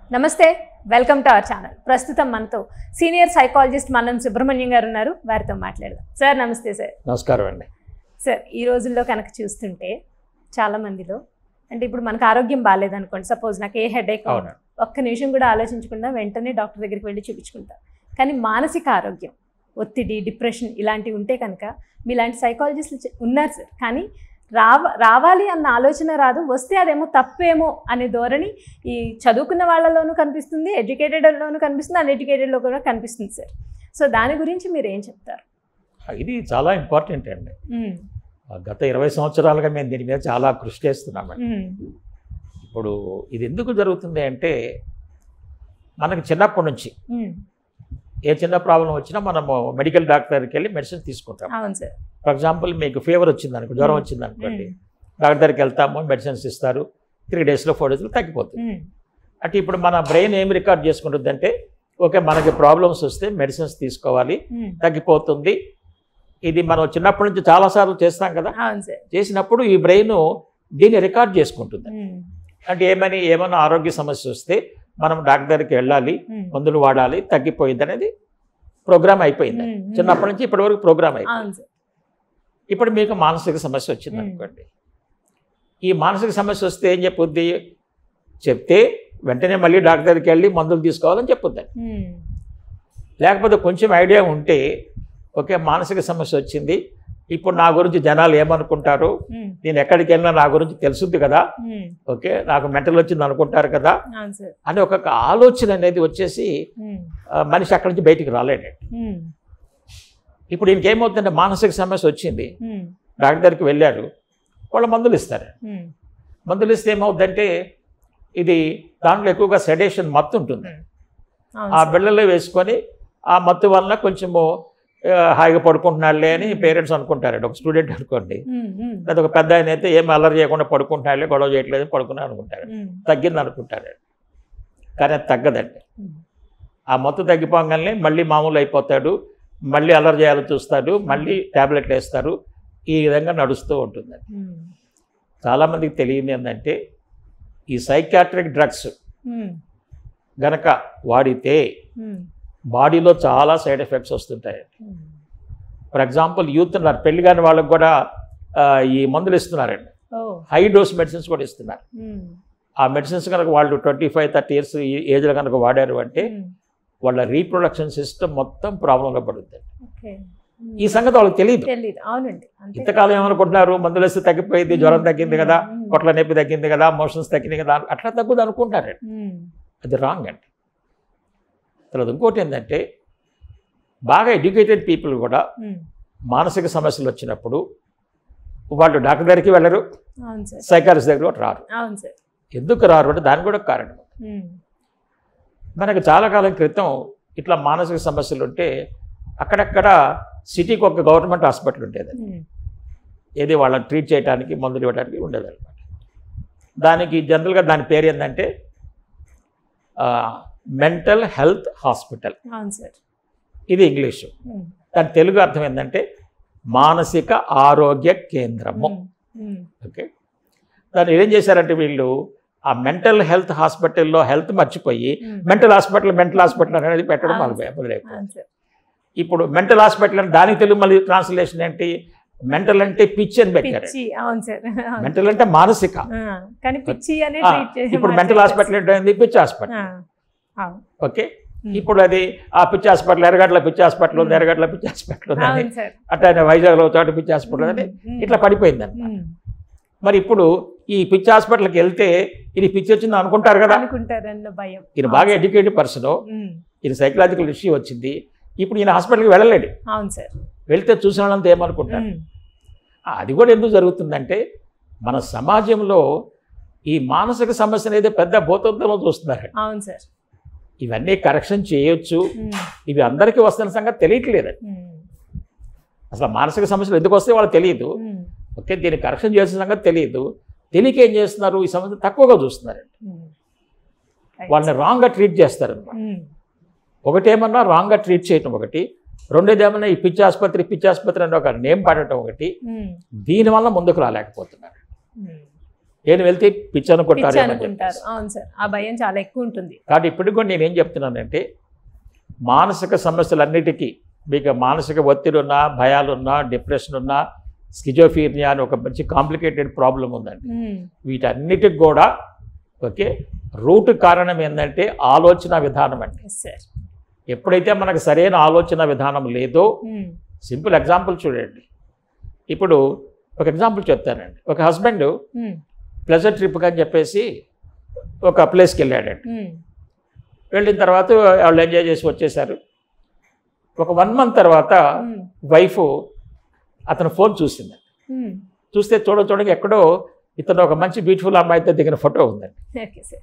నమస్తే welcome to our channel ప్రస్తుతం మనతో సీనియర్ సైకాలజిస్ట్ మన్నం సుబ్రహ్మణ్యం గారు ఉన్నారు వారితో మాట్లాడదాం సార్ నమస్తే సార్ నమస్కారం అండి సార్ ఈ రోజుల్లో కనుక చూస్తుంటే చాలా మందిలో అంటే ఇప్పుడు మనకు ఆరోగ్యం బాగాలేదనుకోండి సపోజ్ నాకు ఏ హెడేక్ అవును ఒక్క నిమిషం కూడా ఆలోచించకుండా వెంటనే డాక్టర్ దగ్గరికి వెళ్ళి చూపించుకుంటారు కానీ మానసిక ఆరోగ్యం ఒత్తిడి డిప్రెషన్ ఇలాంటివి ఉంటే కనుక మీలాంటి సైకాలజిస్టులు చె- ఉన్నారు సార్ కానీ రావ రావాలి అన్న ఆలోచన రాదు వస్తే అదేమో తప్పేమో అనే ధోరణి ఈ చదువుకున్న వాళ్ళలోనూ కనిపిస్తుంది ఎడ్యుకేటెడ్లోనూ కనిపిస్తుంది అన్ఎడ్యుకేటెడ్లో కూడా కనిపిస్తుంది సార్ సో దాని గురించి మీరు ఏం చెప్తారు ఇది చాలా ఇంపార్టెంట్ అండి ఉమ్, గత ఇరవై సంవత్సరాలుగా మేము దీని మీద చాలా కృషి చేస్తున్నామండి ఉమ్, ఇప్పుడు ఇది ఎందుకు జరుగుతుంది అంటే మనకి చిన్నప్పటి నుంచి ఉమ్, ఏ చిన్న ప్రాబ్లం వచ్చినా మనము మెడికల్ డాక్టర్కి వెళ్ళి మెడిసిన్ తీసుకుంటాం అవును సార్ ఫర్ ఎగ్జాంపుల్ మీకు ఫీవర్ వచ్చింది అనుకో జ్వరం Hmm. వచ్చింది అనుకోండి ఉమ్, డాక్టర్ దగ్గరికి వెళ్తాము మెడిసిన్స్ ఇస్తారు త్రీ డేస్లో ఫోర్ డేస్లో తగ్గిపోతుంది ఉమ్, అంటే ఇప్పుడు మన బ్రెయిన్ ఏం రికార్డ్ చేసుకుంటుంది అంటే ఓకే మనకి ప్రాబ్లమ్స్ వస్తే మెడిసిన్స్ తీసుకోవాలి ఉమ్, తగ్గిపోతుంది ఇది మనం చిన్నప్పటి నుంచి చాలాసార్లు చేస్తాం కదా అవును సార్ చేసినప్పుడు ఈ బ్రెయిన్ దీన్ని రికార్డ్ చేసుకుంటుంది ఉమ్, అంటే ఏమని ఏమైనా ఆరోగ్య సమస్య వస్తే మనం డాక్టర్ దగ్గరికి వెళ్ళాలి ఉమ్, మందులు వాడాలి తగ్గిపోయింది అనేది ప్రోగ్రామ్ అయిపోయింది ఉమ్, ఉమ్. చిన్నప్పటి నుంచి ఇప్పటి వరకు ప్రోగ్రామ్ అయిపోయింది అవును సార్ ఇప్పుడు మీకు మానసిక సమస్య వచ్చింది ఉమ్. అనుకోండి ఈ మానసిక సమస్య వస్తే ఏం చెప్పుద్ది చెప్తే వెంటనే మళ్ళీ డాక్టర్ దగ్గరికి వెళ్ళి మందులు తీసుకోవాలని చెప్పుద్ది ఉమ్, లేకపోతే కొంచెం ఐడియా ఉంటే ఓకే మానసిక సమస్య వచ్చింది ఇప్పుడు నా గురించి జనాలు ఏమనుకుంటారు ఉమ్, నేను ఎక్కడికి వెళ్ళినా నా గురించి తెలుసుద్ది కదా ఉమ్, ఓకే నాకు మెంటల్ వచ్చింది అనుకుంటారు కదా అవును సార్ అని ఒక ఆలోచన అనేది వచ్చేసి ఉమ్, ఆ, మనిషి అక్కడి నుంచి బయటికి రాలేడు ఉమ్, ఇప్పుడు ఇంకేమవుతుందంటే మానసిక సమస్య వచ్చింది ఉమ్, డాక్టర్ దగ్గరికి వెళ్ళారు వాళ్ళు మందులు ఇస్తారు ఉమ్, మందులు ఇస్తే ఏమవుతుందంటే ఇది దాంట్లో ఎక్కువగా సెడేషన్ మత్తు ఉంటుంది అవును ఆ సార్. బిళ్ళలో వేసుకొని ఆ మత్తు వలన కొంచెము ఆ, హాయిగా పడుకుంటున్నాడులే అని పేరెంట్స్ అనుకుంటారండి ఒక స్టూడెంట్ అనుకోండి ఉమ్, ఉమ్, లేదా ఒక పెద్ద ఆయన అయితే ఏం అల్లరి చేయకుండా పడుకుంటున్నాడులే గొడవ చేయట్లేదు పడుకున్నాడు అనుకుంటారు ఉమ్, తగ్గింది అనుకుంటారు కానీ అది తగ్గదండి ఉమ్, ఆ మత్తు తగ్గిపోగానే మళ్ళీ మామూలు అయిపోతాడు మళ్ళీ అల్లరి చేయాలని చూస్తాడు మళ్ళీ ట్యాబ్లెట్లు వేస్తారు ఈ విధంగా నడుస్తూ ఉంటుంది ఉమ్, చాలామందికి తెలియదు ఏంటంటే ఈ సైకాట్రిక్ డ్రగ్స్ ఉమ్, గనక వాడితే ఉమ్, బాడీలో చాలా సైడ్ ఎఫెక్ట్స్ వస్తుంటాయి ఉమ్, ఫర్ ఎగ్జాంపుల్ యూత్ ఉన్నారు పెళ్లి కాని వాళ్ళకి కూడా ఆ, ఈ మందులు ఇస్తున్నారండి ఓ హై డోస్ మెడిసిన్స్ కూడా ఇస్తున్నారు ఉమ్, ఆ మెడిసిన్స్ కనుక వాళ్ళు ట్వంటీ ఫైవ్ థర్టీ ఇయర్స్ ఏజ్లో కనుక వాడారు అంటే ఉమ్, వాళ్ళ రీప్రొడక్షన్ సిస్టమ్ మొత్తం ప్రాబ్లంలో పడుతుంది ఓకే ఉమ్, ఈ సంగతి వాళ్ళకి తెలియదు తెలీదు అవునండి అంతే ఇంతకాలం ఏమనుకుంటున్నారు మందులు వేస్తే తగ్గిపోయింది జ్వరం తగ్గింది కదా ఉమ్, పొట్ల నొప్పి తగ్గింది కదా మోషన్స్ తగ్గింది కదా అట్లా తగ్గుదు అనుకుంటారు ఉమ్, అది రాంగ్ అండి తర్వాత ఇంకోటి ఏంటంటే బాగా ఎడ్యుకేటెడ్ పీపుల్ కూడా ఉమ్, మానసిక సమస్యలు వచ్చినప్పుడు వాళ్ళు డాక్టర్ దగ్గరికి వెళ్ళరు అవును సార్ సైకాలజిస్ట్ దగ్గర కూడా రారు అవును సార్ ఎందుకు రారు అంటే దానికి కూడా కారణం ఉమ్, మనకు చాలా కాలం క్రితం ఇట్లా మానసిక సమస్యలు ఉంటే అక్కడక్కడ సిటీకి ఒక గవర్నమెంట్ హాస్పిటల్ ఉండేది ఉమ్, ఏది వాళ్ళని ట్రీట్ చేయడానికి మందులు ఇవ్వడానికి ఉండేది అనమాట దానికి జనరల్గా దాని పేరు ఏంటంటే మెంటల్ హెల్త్ హాస్పిటల్ అవును సార్ ఇది ఇంగ్లీషు ఉమ్, దాని తెలుగు అర్థం ఏంటంటే మానసిక ఆరోగ్య కేంద్రము ఉమ్, ఉమ్, ఓకే దాన్ని ఏం చేశారంటే వీళ్ళు ఆ మెంటల్ హెల్త్ హాస్పిటల్లో హెల్త్ మర్చిపోయి um, mental hospital mental hospital అనేది పెట్టడం అవును మొదలు మొదలైపోయింది అవును సార్ ఇప్పుడు మెంటల్ హాస్పిటల్ అంటే దానికి తెలుగు మళ్ళీ ట్రాన్స్లేషన్ ఏంటి మెంటల్ అంటే పిచ్చి అని పెట్టారు పిచ్చి అవును సార్ అవును. మెంటల్ అంటే మానసిక ఆ, కానీ పిచ్చి అనే ఆ, ట్రీట్ చేసి ఇప్పుడు మెంటల్ హాస్పిటల్ ఏంటంటే పిచ్చి హాస్పిటల్ ఆ, అవును ఓకే ఉమ్, ఇప్పుడు అది ఆ పిచ్చి హాస్పిటల్ ఎరగట్ల పిచ్చి హాస్పిటల్ ఉంది ఎరగట్ల పిచ్చి హాస్పిటల్ ఉంది అని అవును సార్ అట్లా వైజాగ్లో చోట పిచ్చి హాస్పిటల్ అని ఉమ్, ఇట్లా పడిపోయిందండి ఉమ్, మరి ఇప్పుడు ఈ పిచ్చి హాస్పిటల్కి వెళ్తే ఇది పిచ్చి వచ్చింది అనుకుంటారు కదా అనుకుంటారన్న భయం ఈయన బాగా ఎడ్యుకేటెడ్ పర్సన్ ఉమ్, ఈయన సైకలాజికల్ ఇష్యూ వచ్చింది ఇప్పుడు ఈయన హాస్పిటల్కి వెళ్ళలేడు అవును సార్ వెళ్తే చూసిన వాళ్ళంతా ఏమనుకుంటారు ఉమ్, అది కూడా ఎందుకు జరుగుతుందంటే మన సమాజంలో ఈ మానసిక సమస్య అనేది పెద్ద భూతంతో చూస్తున్నారు అవును సార్ ఇవన్నీ కరెక్షన్ చేయొచ్చు ఉమ్, ఇవి అందరికీ వస్తున్న సంగతి తెలియట్లేదు ఉమ్, అసలు మానసిక సమస్యలు ఎందుకు వస్తే వాళ్ళకి తెలియదు ఉమ్, ఓకే దీన్ని కరెక్షన్ చేసిన సంగతి తెలియదు తెలియక ఏం చేస్తున్నారు ఈ సమస్య తక్కువగా చూస్తున్నారు ఉమ్. Right. వాళ్ళని రాంగ్గా ట్రీట్ చేస్తారు ఉమ్, ఒకటేమన్నా రాంగ్గా ట్రీట్ చేయటం ఒకటి రెండోది ఏమన్నా ఈ పిచ్చి ఆసుపత్రి పిచ్చి ఆసుపత్రి అని ఒక నేమ్ పడటం ఒకటి ఉమ్, దీనివల్ల ముందుకు రాలేకపోతున్నారు ఉమ్, నేను వెళ్తే పిచ్చి అనుకుంటారు పిచ్చి అని అనుకుంటారు చెప్పేసి. అవును సార్ ఆ భయం చాలా ఎక్కువ ఉంటుంది కాబట్టి ఇప్పటికి కూడా నేనేం చెప్తున్నానంటే మానసిక సమస్యలన్నిటికీ మీకు మానసిక ఒత్తిడి ఉన్నా భయాలున్నా డిప్రెషన్ ఉన్నా స్కిజోఫీర్నియా అని ఒక మంచి కాంప్లికేటెడ్ ప్రాబ్లం ఉందండి ఉమ్, వీటన్నిటికి కూడా ఓకే రూట్ కారణం ఏంటంటే ఆలోచన విధానం అండి ఎస్ సార్ ఎప్పుడైతే మనకు సరైన ఆలోచన విధానం లేదో ఉమ్, సింపుల్ ఎగ్జాంపుల్ చూడండి ఇప్పుడు ఒక ఎగ్జాంపుల్ చెప్తానండి ఒక హస్బెండ్ ఉమ్, ప్లెజర్ ట్రిప్కి అని చెప్పేసి ఒక ప్లేస్కి వెళ్ళాడండి ఉమ్, వెళ్ళిన తర్వాత వాళ్ళు ఎంజాయ్ చేసి వచ్చేసారు ఒక వన్ మంత్ తర్వాత ఉమ్, వైఫ్ అతను ఫోన్ చూసింది ఉమ్, చూస్తే చూడ చూడగా ఎక్కడో ఇతను ఒక మంచి బ్యూటిఫుల్ అమ్మాయితో దిగిన ఫోటో ఉందండి ఓకే సార్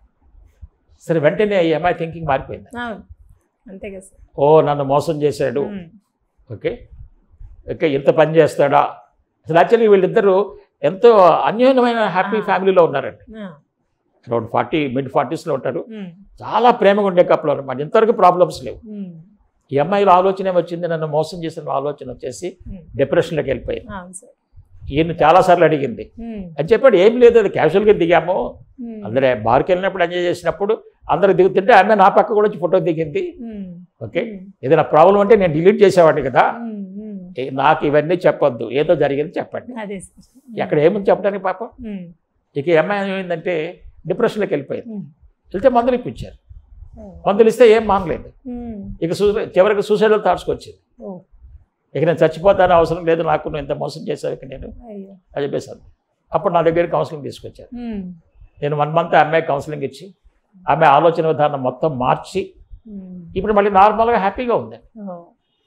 సరే వెంటనే ఈ అమ్మాయి థింకింగ్ మారిపోయింది అవును అంతే కదా సార్ ఓ నన్ను మోసం చేశాడు ఉమ్, ఓకే ఓకే ఇంత పని చేస్తాడా అసలు యాక్చువల్లీ వీళ్ళిద్దరూ ఎంతో అన్యోన్యమైన హ్యాపీ ఆ. ఫ్యామిలీలో ఉన్నారండి ఆ, అరౌండ్ ఫార్టీ మిడ్ ఫార్టీస్లో ఉంటారు ఉమ్, చాలా ప్రేమగా ఉండే కప్పులు అనమాట ఇంతవరకు ప్రాబ్లమ్స్ లేవు ఉమ్, ఈ అమ్మాయిలో ఆలోచన ఏమొచ్చింది నన్ను మోసం చేసిన ఆలోచన వచ్చేసి ఉమ్, డిప్రెషన్లోకి వెళ్ళిపోయింది అవును సార్ ఈయన చాలాసార్లు అడిగింది ఉమ్, అని చెప్పాడు ఏం లేదు అది క్యాజువల్గా దిగాము ఉమ్, అందరే బార్కి వెళ్ళినప్పుడు ఎంజాయ్ చేసినప్పుడు అందరు దిగుతుంటే ఆమె నా పక్క కూడా వచ్చి ఫోటో దిగింది ఉమ్, ఓకే ఉమ్, ఏదైనా ప్రాబ్లం అంటే నేను డిలీట్ చేసేవాడిని కదా ఉమ్, ఉమ్, ఏ- నాకు ఇవన్నీ చెప్పొద్దు ఏదో జరిగింది చెప్పండి అదే సార్ ఎక్కడ ఏముంది చెప్పడానికి పాపం ఉమ్, ఇక ఈ అమ్మాయి ఏమైందంటే డిప్రెషన్లోకి వెళ్ళిపోయింది ఉమ్, వెళ్తే మందులు ఇప్పించారు ఓ, మందులు ఇస్తే ఏం మానలేదు ఉమ్, ఇక సూ చివరికి సూసైడల్ థాట్స్కి వచ్చింది ఓ, ఇక నేను చచ్చిపోతాను అవసరం లేదు నాకు నువ్వు ఇంత మోసం చేశావు ఇక నేను అయ్యో అని చెప్పేసాను అప్పుడు నా దగ్గర కౌన్సిలింగ్ తీసుకొచ్చారు ఉమ్, నేను వన్ మంత్ అమ్మాయి కౌన్సిలింగ్ ఇచ్చి ఆమె ఆలోచన విధానం మొత్తం మార్చి ఉమ్. ఇప్పుడు మళ్ళీ నార్మల్గా హ్యాపీగా ఉంది ఓ.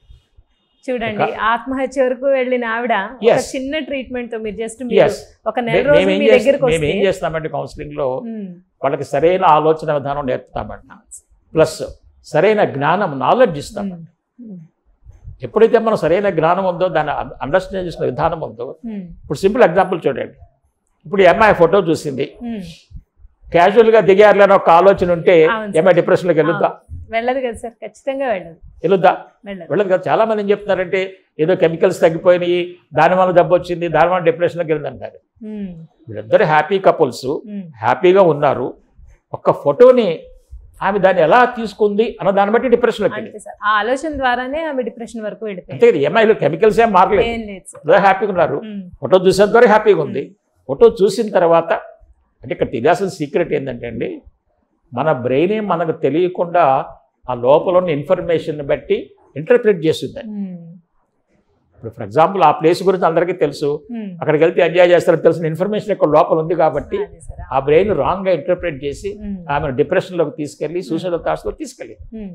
చూడండి ఆత్మహత్య వరకు వెళ్ళిన ఆవిడ ఒక Yes. చిన్న ట్రీట్మెంట్ తో మీరు జస్ట్ మీరు ఎస్ ఒక నెల రోజులు మేము ఏం మీ చేస్తాం దగ్గరకు మేము వస్తే ఏం చేస్తామంటే కౌన్సిలింగ్లో ఉమ్, వాళ్ళకి సరైన ఆలోచన విధానం నేర్పుతామంట ప్లస్ సరైన జ్ఞానం నాలెడ్జ్ ఇస్తాం ఉమ్, ఉమ్, ఎప్పుడైతే మనం సరైన జ్ఞానం ఉందో దాన్ని అండర్స్టాండ్ చేసిన విధానం ఉందో ఉమ్, ఇప్పుడు సింపుల్ ఎగ్జాంపుల్ చూడండి ఇప్పుడు ఈ అమ్మాయి ఫోటో చూసింది ఉమ్. క్యాజువల్గా దిగారులేని ఒక ఆలోచన ఉంటే అవును ఏమైనా డిప్రెషన్లోకి వెళ్ళొద్దా వెళ్ళదు కదా సార్ ఖచ్చితంగా వెళ్ళదు వెళ్ళొద్దా వెళ్ళదు వెళ్ళదు కదా చాలా మంది ఏం చెప్తున్నారంటే ఏదో కెమికల్స్ తగ్గిపోయినాయి దాని వల్ల జబ్బు వచ్చింది దాని వల్ల డిప్రెషన్లోకి వెళ్ళిందంటారు ఉమ్, వీళ్ళిద్దరు హ్యాపీ కపుల్స్ ఉమ్, హ్యాపీగా ఉన్నారు ఒక్క ఫోటోని ఆమె దాన్ని ఎలా తీసుకుంది అన్న దాన్ని బట్టి డిప్రెషన్లోకి వెళ్ళింది అంతే సార్ ఆ ఆలోచన ద్వారానే ఆమె డిప్రెషన్ వరకు వెళ్ళిపోయింది అంతే కదా ఎంఐలో కెమికల్స్ ఏం మారలేదు ఏం లేదు సార్ అందరూ హ్యాపీగా ఉన్నారు ఉమ్, ఫోటో చూసేంత వరకు హ్యాపీగా ఉంది ఫోటో చూసిన తర్వాత అంటే ఇక్కడ తెలియాల్సిన సీక్రెట్ ఏంటంటే అండి మన బ్రెయిన్ మనకు తెలియకుండా ఆ లోపల ఉన్న ఇన్ఫర్మేషన్ బట్టి ఇంటర్ప్రిట్ చేస్తుంది ఉమ్, ఇప్పుడు ఫర్ ఎగ్జాంపుల్ ఆ ప్లేస్ గురించి అందరికీ తెలుసు ఉమ్. అక్కడికి వెళ్తే ఎంజాయ్ చేస్తారని తెలిసిన ఇన్ఫర్మేషన్ ఇక్కడ లోపల ఉంది కాబట్టి అదే సార్ ఆ బ్రెయిన్ రాంగ్గా ఇంటర్ప్రిట్ చేసి ఉమ్, ఆమెను డిప్రెషన్లోకి తీసుకెళ్ళి సూసైడల్ థాట్స్లోకి తీసుకెళ్ళి ఉమ్,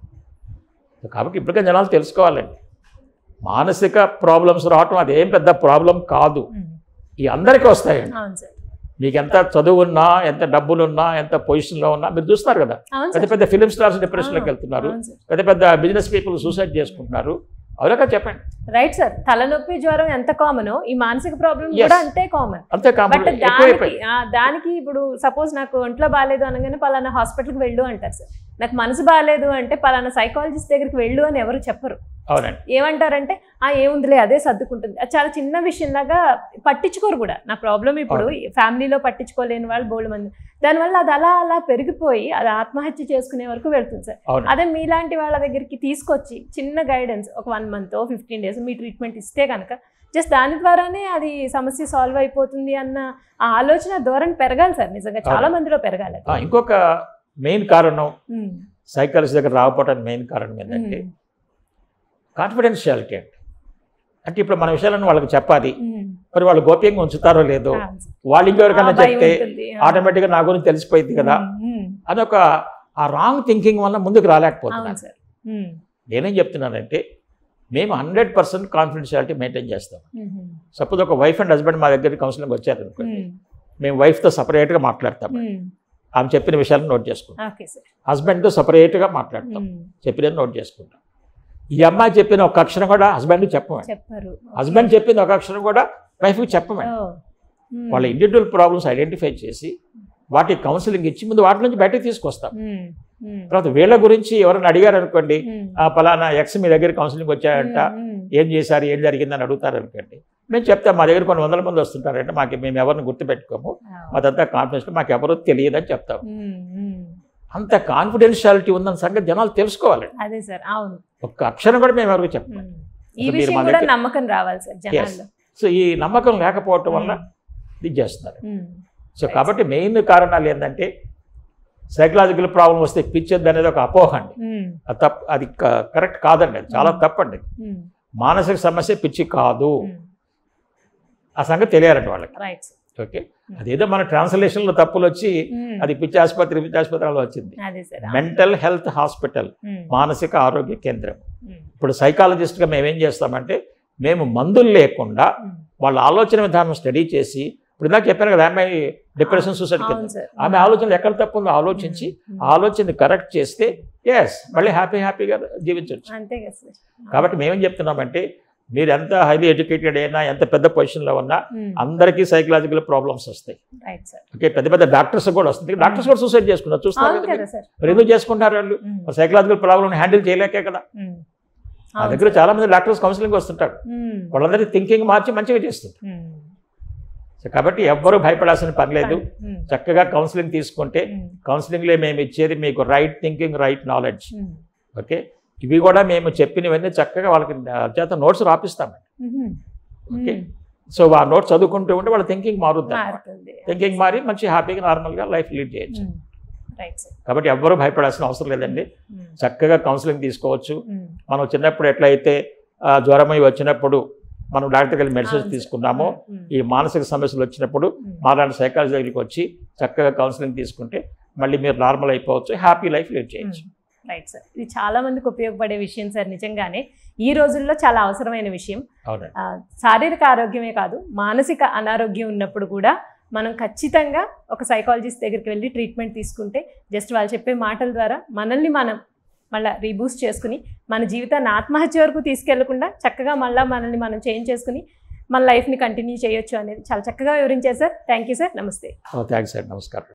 కాబట్టి ఇప్పటికే జనాలు తెలుసుకోవాలండి మానసిక ప్రాబ్లమ్స్ రావటం అదేం పెద్ద ప్రాబ్లం కాదు ఉమ్. ఈ అందరికీ వస్తాయండి అవును సార్ మీకు ఎంత చదువు ఉన్నా ఎంత డబ్బులున్నా ఎంత పొజిషన్లో ఉన్నా మీరు చూస్తున్నారు కదా అవును పెద్ద సార్ పెద్ద ఫిలిం స్టార్స్ డిప్రెషన్లోకి ఆ, వెళ్తున్నారు అవును సార్ పెద్ద పెద్ద బిజినెస్ పీపుల్ సూసైడ్ చేసుకుంటున్నారు అవునా చెప్పండి రైట్ సార్ తలనొప్పి జ్వరం ఎంత కామనో ఈ మానసిక ప్రాబ్లం Yes. కూడా అంతే కామన్ అంతే బట్ కావాలి దానికి ఎక్కువైపోయి ఆ, దానికి ఇప్పుడు సపోజ్ నాకు ఒంట్లో బాగాలేదు అనగానే పలానా హాస్పిటల్కి వెళ్ళు అంటారు సార్ నాకు మనసు బాగాలేదు అంటే పలానా సైకాలజిస్ట్ దగ్గరికి వెళ్ళు అని ఎవరు చెప్పరు అవునండి ఏమంటారంటే ఆ ఏముందిలే అదే సర్దుకుంటుంది అది చాలా చిన్న విషయంలాగా పట్టించుకోరు కూడా నా ప్రాబ్లం ఇప్పుడు ఫ్యామిలీలో పట్టించుకోలేని వాళ్ళు బోల్డ్ మంది దానివల్ల అది అలా అలా పెరిగిపోయి అది ఆత్మహత్య చేసుకునే వరకు వెళ్తుంది సార్ అవును అదే మీలాంటి వాళ్ళ దగ్గరికి తీసుకొచ్చి చిన్న గైడెన్స్ ఒక వన్ మంత్ ఫిఫ్టీన్ డేస్ మీ ట్రీట్మెంట్ ఇస్తే కనుక జస్ట్ దాని ద్వారానే అది సమస్య సాల్వ్ అయిపోతుంది అన్న ఆ ఆలోచన ధోరణి పెరగాలి సార్ నిజంగా చాలా మందిలో పెరగాలి అది. ఆ, ఇంకొక మెయిన్ కారణం ఉమ్, సైకాలజీ దగ్గర రాకపోవడానికి మెయిన్ కారణం ఏంటంటే ఉమ్, కాన్ఫిడెన్షియాలిటీ అంటే అంటే ఇప్పుడు మన విషయాలను వాళ్ళకి చెప్పాలి ఉమ్. మరి వాళ్ళు గోప్యంగా ఉంచుతారో లేదో ఆ, వాళ్ళు ఇంకెవరికైనా ఆ భయం చెప్తే ఉంటుంది. ఆ. ఆటోమేటిక్గా నా గురించి తెలిసిపోయింది కదా ఉమ్, ఉమ్. అని ఒక ఆ రాంగ్ థింకింగ్ వల్ల ముందుకు అవును రాలేకపోతున్నాను సార్ ఉమ్, నేనేం చెప్తున్నానంటే మేము హండ్రెడ్ పర్సెంట్ కాన్ఫిడెన్షియాలిటీ మెయింటైన్ చేస్తాం ఉమ్, సపోజ్ ఒక వైఫ్ అండ్ హస్బెండ్ మా దగ్గర కౌన్సిలింగ్ వచ్చారనుకోండి ఉమ్, మేము వైఫ్తో సపరేట్గా మాట్లాడతాం ఉమ్. ఆమె చెప్పిన విషయాలను నోట్ చేసుకుంటాం ఓకే సార్ హస్బెండ్తో సపరేట్గా మాట్లాడతాం ఉమ్, చెప్పినది నోట్ చేసుకుంటాం ఈ అమ్మాయి చెప్పిన ఒక అక్షరం కూడా హస్బెండ్కి చెప్పమండి చెప్పారు హస్బెండ్ చెప్పిన ఒక అక్షరం కూడా వైఫ్కి చెప్పమండి ఓ, ఉమ్, వాళ్ళ ఇండివిజువల్ ప్రాబ్లమ్స్ ఐడెంటిఫై చేసి వాటికి కౌన్సిలింగ్ ఇచ్చి ముందు వాటి నుంచి బయటకు తీసుకొస్తాం ఉమ్, ఉమ్, తర్వాత వీళ్ళ గురించి ఎవరైనా అడిగారు అనుకోండి ఉమ్, ఆ పలానా ఎక్స్ మీ దగ్గర కౌన్సిలింగ్ వచ్చాయంట ఉమ్, ఉమ్, ఏం చేశారు ఏం జరిగిందని అడుగుతారు అనుకోండి మేము చెప్తాం మా దగ్గర కొన్ని వందల మంది వస్తుంటారంటే మాకు మేము ఎవరిని గుర్తుపెట్టుకోము మాదంతా కాన్ఫిడెన్స్ మాకు ఎవరో తెలియదని చెప్తాం ఉమ్, ఉమ్. అంత కాన్ఫిడెన్షియాలిటీ ఉందన్న సంగతి జనాలు తెలుసుకోవాలి అదే సార్ అవును ఒక్క అక్షరం కూడా మేము ఎవరికి చెప్పాం ఉమ్. ఈ అసలు మీరు విషయం మా కూడా దగ్గర- నమ్మకం రావాలి సార్ జనాల్లో సో ఈ నమ్మకం లేకపోవటం వల్ల ఉమ్, ఇది చేస్తున్నారు ఉమ్. సో కాబట్టి మెయిన్ కారణాలు ఏంటంటే సైకలాజికల్ ప్రాబ్లం వస్తే పిచ్చొద్దు అనేది ఒక అపోహ అండి ఉమ్, అది తప్పు అది కరెక్ట్ కాదండి అది చాలా తప్పండి ఉమ్, మానసిక సమస్య పిచ్చి కాదు ఉమ్. ఆ సంగతి తెలియాలండి వాళ్ళకి రైట్ సార్ ఓకే అదేదో మన ట్రాన్స్లేషన్లో తప్పులు వచ్చి ఉమ్. అది పిచ్చి ఆసుపత్రి పిచ్చి ఆసుపత్రిలో వచ్చింది అదే sir mental health hospital um, మానసిక ఆరోగ్య కేంద్రం ఉమ్, ఇప్పుడు సైకాలజిస్ట్గా మేము ఏం చేస్తామంటే మేము మందులు లేకుండా ఉమ్. వాళ్ళ ఆలోచన విధానం స్టడీ చేసి ఇప్పుడు ఇందాక చెప్పాను కదా అమ్మాయి డిప్రెషన్ సూసైడ్ కింద అవును సార్ ఆమె ఆలోచనలు ఎక్కడ తప్పు ఉందో ఆలోచించి ఉమ్, ఆ ఆలోచనని కరెక్ట్ చేస్తే ఎస్ మళ్ళీ హ్యాపీ హ్యాపీగా జీవించవచ్చు అంతే కదా సార్ కాబట్టి మేమేం చెప్తున్నామంటే మీరు ఎంత హైలీ ఎడ్యుకేటెడ్ అయినా ఎంత పెద్ద పొజిషన్లో ఉన్నా ఉమ్, అందరికీ సైకలాజికల్ ప్రాబ్లమ్స్ వస్తాయి రైట్ సార్ ఓకే పెద్ద పెద్ద డాక్టర్స్ కూడా వస్తుంది డాక్టర్స్ కూడా సూసైడ్ చేసుకున్నారు చూస్తారు అవును కదా కదా మీరు. సార్ మరి ఎందుకు చేసుకుంటారు వాళ్ళు ఉమ్, సైకలాజికల్ ప్రాబ్లమ్ హ్యాండిల్ చేయలేకే కదా ఉమ్. మా అవును దగ్గర సార్. చాలా మంది డాక్టర్స్ కౌన్సిలింగ్ వస్తుంటారు ఉమ్, వాళ్ళందరి థింకింగ్ మార్చి మంచిగా చేస్తుంటారు ఉమ్. సో కాబట్టి ఎవ్వరూ భయపడాల్సిన పని లేదు ఉమ్, చక్కగా కౌన్సిలింగ్ తీసుకుంటే ఉమ్, కౌన్సిలింగ్లో మేము ఇచ్చేది మీకు right thinking right knowledge um, okay ఇవి కూడా మేము చెప్పినవన్నీ చక్కగా వాళ్ళకి ఆ, చేత నోట్స్ రాపిస్తాం ఉమ్, ఓకే ఉమ్. సో ఆ నోట్స్ చదువుకుంటూ ఉంటే వాళ్ళ థింకింగ్ మారుద్ది మారుతుంది థింకింగ్ మారి మంచి హ్యాపీగా నార్మల్గా లైఫ్ లీడ్ చేయొచ్చు ఉమ్, రైట్ సార్ కాబట్టి ఎవ్వరూ భయపడాల్సిన అవసరం లేదండి ఉమ్, చక్కగా కౌన్సిలింగ్ తీసుకోవచ్చు ఉమ్, మనం చిన్నప్పుడు ఎట్లయితే ఆ, జ్వరం అయి వచ్చినప్పుడు మనం డాక్టర్కి వెళ్ళి మెడిసిన్స్ అవును సార్. తీసుకున్నామో ఉమ్, ఈ మానసిక సమస్యలు వచ్చినప్పుడు ఉమ్, మాలాంటి సైకాలజీ దగ్గరికి వచ్చి చక్కగా కౌన్సిలింగ్ తీసుకుంటే మళ్ళీ మీరు నార్మల్ అయిపోవచ్చు హ్యాపీ లైఫ్ లీడ్ చేయొచ్చు రైట్ సార్ ఇది చాలా మందికి ఉపయోగపడే విషయం సార్ నిజంగానే ఈ రోజుల్లో చాలా అవసరమైన విషయం అవునండి ఆ, శారీరక ఆరోగ్యమే కాదు మానసిక అనారోగ్యం ఉన్నప్పుడు కూడా మనం ఖచ్చితంగా ఒక సైకాలజిస్ట్ దగ్గరికి వెళ్ళి ట్రీట్మెంట్ తీసుకుంటే జస్ట్ వాళ్ళు చెప్పే మాటల ద్వారా మనల్ని మనం మళ్ళీ రీబూస్ట్ చేసుకుని మన జీవితాన్ని ఆత్మహత్య వరకు తీసుకెళ్లకుండా చక్కగా మళ్ళీ మనల్ని మనం చేంజ్ చేసుకుని మన లైఫ్ని కంటిన్యూ చేయొచ్చు అనేది చాలా చక్కగా వివరించారు సార్ థ్యాంక్ యూ సార్ నమస్తే థ్యాంక్స్ అండి నమస్కారం